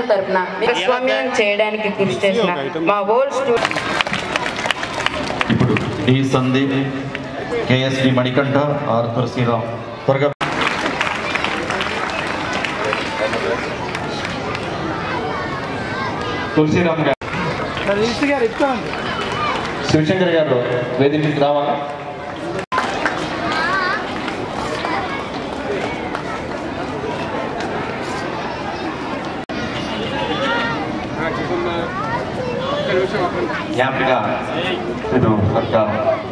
తరపున భాగస్వామ్యం చేయడానికి కృషి చేసిన మా ఓల్డ్ స్టూడెంట్ ఇప్పుడు D Sandeep KSD Manikanta R Tulasiram త్వరగా తులసిరామ్ గారు శివశంకర్ గారు వేదికకి రావాలా జ్ఞాపిక ಇದು ಸರ್ಕಾರ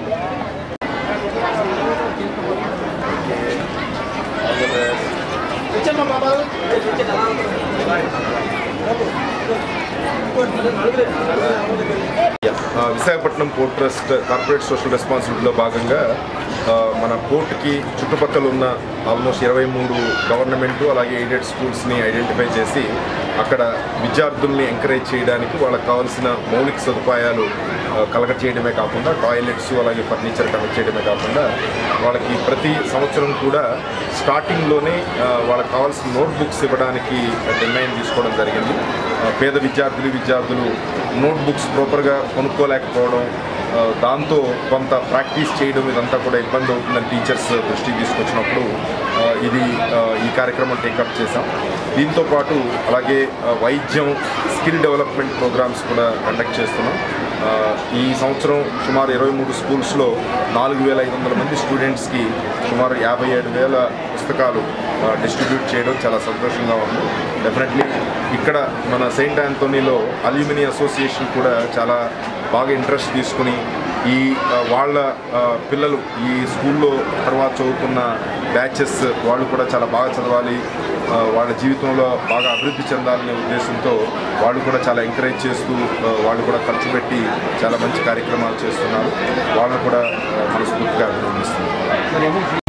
ఆ, Visakhapatnam port trust corporate social రెస్పాన్సిబిలిటీలో భాగంగా ఆ, మన పోర్ట్కి చుట్టుపక్కల ఉన్న ఆల్మోస్ట్ ఇరవై మూడు గవర్నమెంట్ అలాగే ఎయిడెడ్ స్కూల్స్ని ఐడెంటిఫై చేసి అక్కడ విద్యార్థుల్ని ఎంకరేజ్ చేయడానికి వాళ్ళకి కావాల్సిన మౌలిక సదుపాయాలు ఆ, కలగ చేయడమే కాకుండా టాయిలెట్స్ అలాగే ఫర్నిచర్ కలెక్ట్ చేయడమే కాకుండా వాళ్ళకి ప్రతి సంవత్సరం కూడా స్టార్టింగ్లోనే ఆ, వాళ్ళకి కావాల్సిన నోట్బుక్స్ ఇవ్వడానికి నిర్ణయం తీసుకోవడం జరిగింది ఆ, పేద విద్యార్థులు విద్యార్థులు నోట్బుక్స్ ప్రాపర్గా కొనుక్కోలేకపోవడం ఆ, దాంతో కొంత ప్రాక్టీస్ చేయడం ఇదంతా కూడా ఇబ్బంది అవుతుందని టీచర్స్ దృష్టికి తీసుకొచ్చినప్పుడు ఆ, ఇది ఆ, ఈ కార్యక్రమం టేకప్ చేశాం దీంతో పాటు అలాగే ఆ, వైద్యం స్కిల్ డెవలప్మెంట్ ప్రోగ్రామ్స్ కూడా కండక్ట్ చేస్తున్నాం ఆ, ఈ సంవత్సరం సుమారు ఇరవై మూడు స్కూల్స్లో నాలుగు వేల ఐదు వందల మంది స్టూడెంట్స్కి సుమారు యాభై ఏడు వేల పుస్తకాలు డిస్ట్రిబ్యూట్ చేయడం చాలా సంతోషంగా ఉంది డెఫినెట్లీ ఇక్కడ మన సెయింట్ ఆంథోనీలో అల్యూమిని అసోసియేషన్ కూడా చాలా బాగా ఇంట్రెస్ట్ తీసుకుని ఈ ఆ, వాళ్ళ ఆ, పిల్లలు ఈ స్కూల్లో తర్వాత చదువుకున్న బ్యాచెస్ వాళ్ళు కూడా చాలా బాగా చదవాలి ఆ, వాళ్ళ జీవితంలో బాగా అభివృద్ధి చెందాలనే ఉద్దేశంతో వాళ్ళు కూడా చాలా ఎంకరేజ్ చేస్తూ ఆ, వాళ్ళు కూడా ఖర్చు పెట్టి చాలా మంచి కార్యక్రమాలు చేస్తున్నారు వాళ్ళు కూడా ఆ, మనస్ఫూర్తిగా అభినందిస్తున్నారు